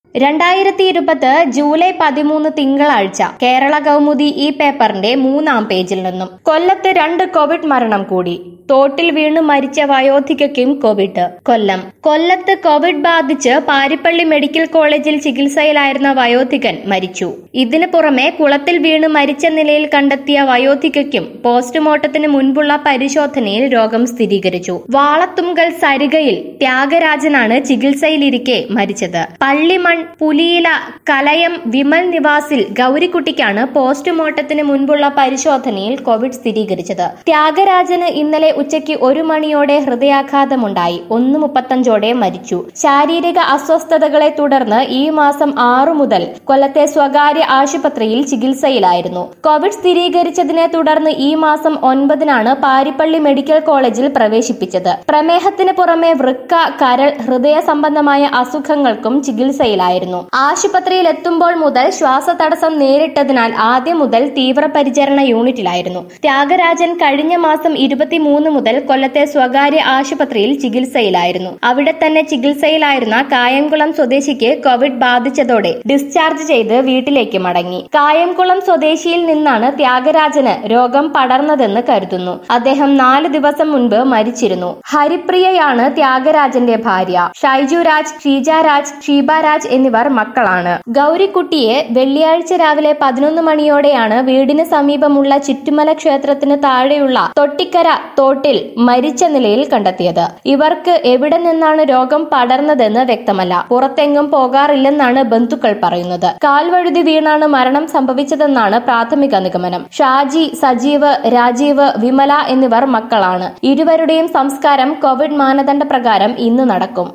രണ്ടായിരത്തി ഇരുപത് ജൂലൈ പതിമൂന്ന് തിങ്കളാഴ്ച കേരള കൗമുദി ഈ പേപ്പറിന്റെ മൂന്നാം പേജിൽ നിന്നും കൊല്ലത്ത് രണ്ട് കോവിഡ് മരണം കൂടി തോട്ടിൽ വീണ് മരിച്ച വയോധികയ്ക്കും കോവിഡ് കൊല്ലം കൊല്ലത്ത് കോവിഡ് ബാധിച്ച് പാരിപ്പള്ളി മെഡിക്കൽ കോളേജിൽ ചികിത്സയിലായിരുന്ന വയോധികൻ മരിച്ചു ഇതിനു പുറമെ കുളത്തിൽ വീണ് മരിച്ച നിലയിൽ കണ്ടെത്തിയ വയോധികയ്ക്കും പോസ്റ്റ്മോർട്ടത്തിന് മുൻപുള്ള പരിശോധനയിൽ രോഗം സ്ഥിരീകരിച്ചു വാളത്തുങ്കൽ സരികയിൽ ത്യാഗരാജനാണ് ചികിത്സയിലിരിക്കെ മരിച്ചത് പള്ളിമൺ പുലിയില കലയം വിമൽ നിവാസിൽ ഗൗരിക്കുട്ടിക്കാണ് പോസ്റ്റ്മോർട്ടത്തിന് മുൻപുള്ള പരിശോധനയിൽ കോവിഡ് സ്ഥിരീകരിച്ചത് ത്യാഗരാജന് ഇന്നലെ ഉച്ചയ്ക്ക് ഒരു മണിയോടെ ഹൃദയാഘാതമുണ്ടായി ഒന്ന് മുപ്പത്തഞ്ചോടെ മരിച്ചു ശാരീരിക അസ്വസ്ഥതകളെ തുടർന്ന് ഈ മാസം ആറു മുതൽ കൊല്ലത്തെ സ്വകാര്യ ആശുപത്രിയിൽ ചികിത്സയിലായിരുന്നു കോവിഡ് സ്ഥിരീകരിച്ചതിനെ തുടർന്ന് ഈ മാസം ഒൻപതിനാണ് പാരിപ്പള്ളി മെഡിക്കൽ കോളേജിൽ പ്രവേശിപ്പിച്ചത് പ്രമേഹത്തിന് പുറമെ വൃക്ക കരൾ ഹൃദയ സംബന്ധമായ അസുഖങ്ങൾക്കും ചികിത്സയിലായിരുന്നു ആശുപത്രിയിൽ എത്തുമ്പോൾ മുതൽ ശ്വാസതടസ്സം നേരിട്ടതിനാൽ ആദ്യം മുതൽ തീവ്രപരിചരണ യൂണിറ്റിലായിരുന്നു ത്യാഗരാജൻ കഴിഞ്ഞ മാസം ഇരുപത്തിമൂന്ന് മുതൽ കൊല്ലത്തെ സ്വകാര്യ ആശുപത്രിയിൽ ചികിത്സയിലായിരുന്നു അവിടെ തന്നെ ചികിത്സയിലായിരുന്ന കായംകുളം സ്വദേശിക്ക് കോവിഡ് ബാധിച്ചതോടെ ഡിസ്ചാർജ് ചെയ്ത് വീട്ടിലേക്ക് മടങ്ങി കായംകുളം സ്വദേശിയിൽ നിന്നാണ് ത്യാഗരാജന് രോഗം പടർന്നതെന്ന് കരുതുന്നു അദ്ദേഹം നാല് ദിവസം മുൻപ് മരിച്ചിരുന്നു ഹരിപ്രിയയാണ് ത്യാഗരാജന്റെ ഭാര്യ ഷൈജു രാജ് ഷീജ രാജ് ഷീബ രാജ് എന്നിവർ മക്കളാണ് ഗൗരിക്കുട്ടിയെ വെള്ളിയാഴ്ച രാവിലെ പതിനൊന്ന് മണിയോടെയാണ് വീടിന് സമീപമുള്ള ചുറ്റുമല ക്ഷേത്രത്തിന് താഴെയുള്ള തൊട്ടിക്കര തോട്ടിൽ മരിച്ച നിലയിൽ കണ്ടെത്തിയത് ഇവർക്ക് എവിടെ നിന്നാണ് രോഗം പടർന്നതെന്ന് വ്യക്തമല്ല പുറത്തെങ്ങും പോകാറില്ലെന്നാണ് ബന്ധുക്കൾ പറയുന്നത് കാൽവഴുതി വീണാണ് മരണം സംഭവിച്ചതെന്നാണ് പ്രാഥമിക നിഗമനം ഷാജി സജീവ് രാജീവ് വിമല എന്നിവർ മക്കളാണ് ഇരുവരുടെയും സംസ്കാരം കോവിഡ് മാനദണ്ഡ പ്രകാരം ഇന്ന് നടക്കും